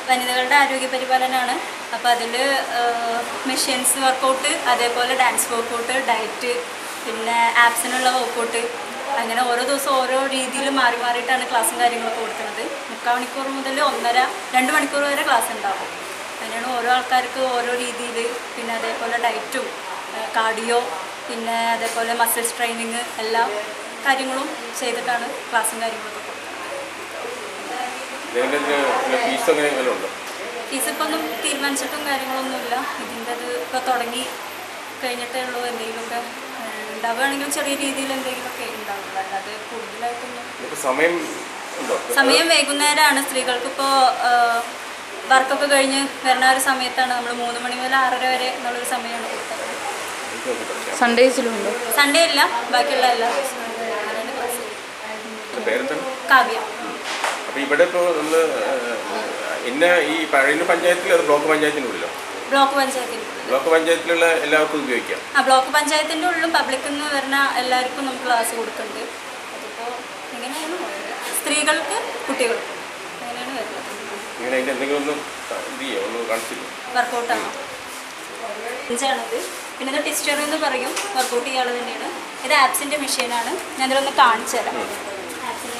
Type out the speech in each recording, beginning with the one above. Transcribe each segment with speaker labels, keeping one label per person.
Speaker 1: വനിതകളുടെ ആരോഗ്യ പരിപാലനമാണ് അപ്പോൾ അതിൽ മെഷീൻസ് വർക്കൗട്ട് അതേപോലെ ഡാൻസ് വർക്കൗട്ട് ഡയറ്റ് പിന്നെ ആപ്സിനുള്ള വർക്കൗട്ട് അങ്ങനെ ഓരോ ദിവസം ഓരോ രീതിയിൽ മാറി മാറിയിട്ടാണ് ക്ലാസ്സും കാര്യങ്ങളൊക്കെ കൊടുക്കുന്നത് മുക്കാൽ മണിക്കൂർ മുതൽ ഒന്നര രണ്ട് മണിക്കൂർ വരെ ക്ലാസ് ഉണ്ടാവും അങ്ങനെയാണ് ഓരോ ആൾക്കാർക്ക് ഓരോ രീതിയിൽ പിന്നെ അതേപോലെ ഡയറ്റും കാർഡിയോ പിന്നെ അതേപോലെ മസിൽസ് ട്രെയിനിങ് എല്ലാ കാര്യങ്ങളും ചെയ്തിട്ടാണ് ക്ലാസ്സും കാര്യങ്ങളൊക്കെ കൊടുക്കുന്നത്
Speaker 2: ഇതിൻ്റെ ഫീസ് അങ്ങനെ വല്ലതും ഉണ്ടോ
Speaker 1: ഫീസ് ഇപ്പം ഒന്നും തീരുമാനിച്ചിട്ടും കാര്യങ്ങളൊന്നുമില്ല ഇതിൻ്റെ അത് ഇപ്പോൾ തുടങ്ങി കഴിഞ്ഞിട്ടേ ഉള്ളൂ എന്തെങ്കിലുമൊക്കെ ഏഹ്, ഉണ്ടാവുകയാണെങ്കിലും ചെറിയ രീതിയിൽ എന്തെങ്കിലുമൊക്കെ ഉണ്ടാവുള്ളൂ അല്ലാതെ കൂടുതലായിട്ടൊന്നും
Speaker 2: നമുക്ക് സമയം ഉണ്ടോ
Speaker 1: സമയം വൈകുന്നേരമാണ് സ്ത്രീകൾക്ക് ഇപ്പോൾ വർക്കൊക്കെ കഴിഞ്ഞ് വരുന്ന ഒരു സമയത്താണ് നമ്മൾ മൂന്ന് മണി മുതൽ ആറര വരെ എന്നുള്ളൊരു സമയമാണ് കൊടുത്തത്
Speaker 2: എനിക്ക് നോക്കിയിട്ട്
Speaker 3: സൺഡേസിലുണ്ടോ
Speaker 1: സൺഡേ ഇല്ല ബാക്കിയുള്ള എല്ലാ ദിവസവും അങ്ങനെയാണ് ക്ലാസ്
Speaker 2: പേരെന്താണ്
Speaker 1: കാവ്യ
Speaker 2: അപ്പോൾ ഇവിടെ ഇപ്പോൾ നമ്മൾ ഇന്ന ഈ പഴയ പഞ്ചായത്തിൽ അത് ബ്ലോക്ക് പഞ്ചായത്തിനുള്ളിലോ
Speaker 1: ബ്ലോക്ക് പഞ്ചായത്തിൽ
Speaker 2: ബ്ലോക്ക് പഞ്ചായത്തിലുള്ള എല്ലാവർക്കും ഉപയോഗിക്കാം
Speaker 1: ആ ബ്ലോക്ക് പഞ്ചായത്തിൻ്റെ ഉള്ളിലും പബ്ലിക്കിൽ നിന്ന് വരുന്ന എല്ലാവർക്കും നമുക്ക് ക്ലാസ് കൊടുക്കുന്നുണ്ട് അതിപ്പോൾ എങ്ങനെയാണ് സ്ത്രീകൾക്ക് കുട്ടികൾക്ക് അങ്ങനെയാണ് വരുന്നത്
Speaker 2: ഇങ്ങനെ അതിൻ്റെ എന്തെങ്കിലും ഒന്ന് ഇത് ചെയ്യോ ഒന്ന് കാണിച്ചില്ല
Speaker 1: വർക്കൗട്ടാണ് അഞ്ചാണത് പിന്നെ ഇത് ടിസ്റ്റർ എന്ന് പറയും വർക്കൗട്ട് ചെയ്യാനുള്ളത് തന്നെയാണ് ഇത് ആപ്സിൻ്റെ മെഷീനാണ് ഞാൻ ഇതിലൊന്ന് കാണിച്ചു തരാം ആപ്സിൻ്റെ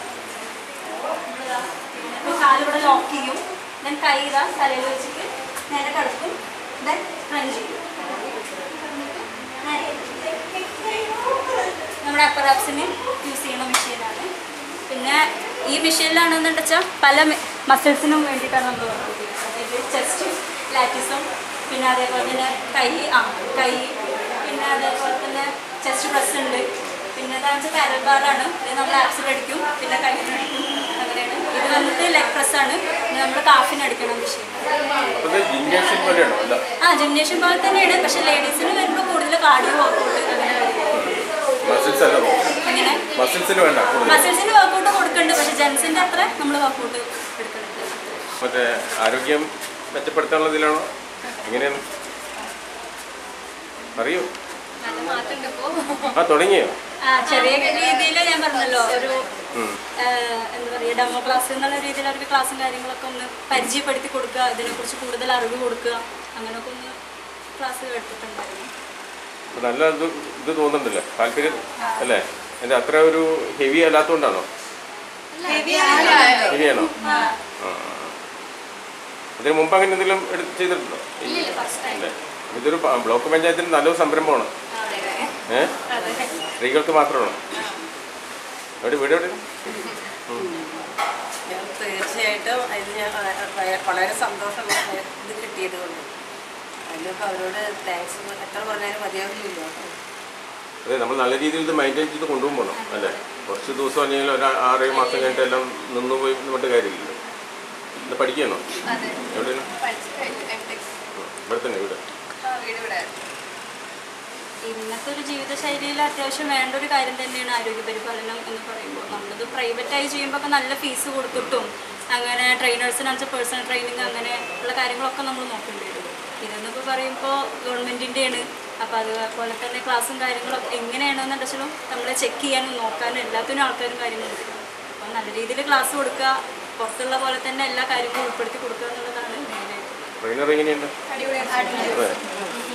Speaker 1: അപ്പോൾ കാലിവിടെ ലോക്ക് ചെയ്യും ദെൻ കൈ ഇതാ തലയിൽ വെച്ചിട്ട് നേരെ കിടക്കും ദെൻ ക്രഞ്ച് ചെയ്യും നേരെ. നമ്മുടെ അപ്പർ ആപ്സിന് യൂസ് ചെയ്യുന്ന മെഷീനാണ് പിന്നെ ഈ മെഷീനിലാണെന്ന് വെച്ചാൽ പല മസിൽസിനും വേണ്ടിയിട്ടാണ് നമ്മൾ വർക്ക് ചെയ്യുന്നത് അതായത് ചെസ്റ്റ് ലാറ്റിസും പിന്നെ അതേപോലെ തന്നെ കൈ ആ കൈ പിന്നെ അതേപോലെ തന്നെ ചെസ്റ്റ് പ്രസ് ഉണ്ട് പിന്നെ എന്താണെന്ന് വെച്ചാൽ പാരൽ ബാറാണ് ഇത് നമ്മൾ ആപ്സിൽ അടിക്കും പിന്നെ കൈയിന് അടിക്കും അങ്ങനെയാണ് ഇത് വന്നിട്ട് ലെഗ് പ്രസ് ആണ് ഇത് നമ്മൾ കാഫിന് അടിക്കണം മെഷീൻ
Speaker 2: അപ്പോൾ ഇത് ജിംനേഷ്യം പോലെയാണോ അല്ല
Speaker 1: ആ ജിംനേഷ്യം പോലെ തന്നെയാണ് പക്ഷേ ലേഡീസിന് വരുമ്പോൾ കൂടുതൽ കാർഡിയോ വർക്കൗട്ട് അങ്ങനെ
Speaker 2: മസിൽസ് അല്ല
Speaker 1: അങ്ങനെ
Speaker 2: മസിൽസിന് വേണ്ട കൂടുതൽ
Speaker 1: മസിൽസിന് വർക്കൗട്ട് കൊടുക്കുന്നുണ്ട് പക്ഷെ ജെൻസിന്റെ അത്ര നമ്മൾ വർക്കൗട്ട് എടുക്കുന്നുണ്ട്
Speaker 2: മറ്റേ ആരോഗ്യം മെച്ചപ്പെടുത്താനുള്ളതിലാണോ എങ്ങനെയാണ് അറിയോ ആ തുടങ്ങിയോ
Speaker 1: ആ ചെറിയ രീതിയിൽ ഞാൻ പറഞ്ഞല്ലോ ഒരു
Speaker 2: ഉം.
Speaker 1: ആ, എന്താ പറയുക ഡെമോ ക്ലാസ് എന്നുള്ള രീതിയിൽ അവർക്ക് ക്ലാസ്സും കാര്യങ്ങളൊക്കെ ഒന്ന് പരിചയപ്പെടുത്തി കൊടുക്കുക ഇതിനെക്കുറിച്ച് കൂടുതൽ അറിവ് കൊടുക്കുക അങ്ങനെയൊക്കെ ഒന്ന് ക്ലാസ് എടുത്തിട്ടുണ്ടായിരുന്നു
Speaker 2: അപ്പോൾ നല്ല ഇത് ഇത് തോന്നുന്നുണ്ടല്ലോ താല്പര്യം അല്ലേ എൻ്റെ അത്ര ഒരു ഹെവി അല്ലാത്തതുകൊണ്ടാണോ ഹെവിയാണോ ആ ആ. ഇതിന് മുമ്പ് അങ്ങനെ എന്തെങ്കിലും എടുത്ത് ചെയ്തിട്ടുണ്ടോ ഇല്ല ഇതൊരു പ- ബ്ലോക്ക് പഞ്ചായത്തിന് നല്ലൊരു സംരംഭമാണ് ഏ സ്ത്രീകൾക്ക് മാത്രമാണോ എവിടെ വീട് എവിടെ
Speaker 4: തീർച്ചയായിട്ടും അതിന് ഞാൻ വളരെ- വളരെ സന്തോഷമാണ് ഇത് കിട്ടിയത് കൊണ്ട് അതിനൊക്കെ അവരോട് താങ്ക്സ് എത്ര പറഞ്ഞാലും മതിയാവില്ലല്ലോ
Speaker 2: അതെ നമ്മൾ നല്ല രീതിയിൽ ഇത് മെയിൻറ്റെയിൻ ചെയ്ത് കൊണ്ടുപോകണം അല്ലേ കുറച്ച് ദിവസം അല്ലെങ്കിൽ ഒരു ആറേഴ് മാസം കഴിഞ്ഞിട്ട് എല്ലാം നിന്ന് പോയി എന്നിട്ട് കാര്യമില്ലല്ലോ ഇത് പഠിക്കണോ എവിടെയാണ് ഇവിടെ തന്നെ ഇവിടെ
Speaker 1: ഇന്നത്തെ ഒരു ജീവിതശൈലിയിൽ അത്യാവശ്യം വേണ്ട ഒരു കാര്യം തന്നെയാണ് ആരോഗ്യ പരിപാലനം എന്ന് പറയുമ്പോൾ നമ്മളിത് പ്രൈവറ്റായി ചെയ്യുമ്പോൾ ഒക്കെ നല്ല ഫീസ് കൊടുത്തിട്ടും അങ്ങനെ ട്രെയിനേഴ്സിനനുസരിച്ച് പേഴ്സണൽ ട്രെയിനിങ് അങ്ങനെ ഉള്ള കാര്യങ്ങളൊക്കെ നമ്മൾ നോക്കേണ്ടി വരും ഇതെന്നൊക്കെ പറയുമ്പോൾ ഗവൺമെൻറ്റിൻ്റെയാണ് അപ്പോൾ അതുപോലെ തന്നെ ക്ലാസ്സും കാര്യങ്ങളും എങ്ങനെയാണെന്ന് വെച്ചാലും നമ്മളെ ചെക്ക് ചെയ്യാനും നോക്കാനും എല്ലാത്തിനും ആൾക്കാരും കാര്യങ്ങളും ഉണ്ട് അപ്പോൾ നല്ല രീതിയിൽ ക്ലാസ് കൊടുക്കുക പുറത്തുള്ള പോലെ തന്നെ എല്ലാ കാര്യങ്ങളും ഉൾപ്പെടുത്തി കൊടുക്കുക എന്നുള്ളതാണ് മെയിനായിട്ട്
Speaker 2: ട്രെയിനർ എങ്ങനെയുണ്ട് അതെ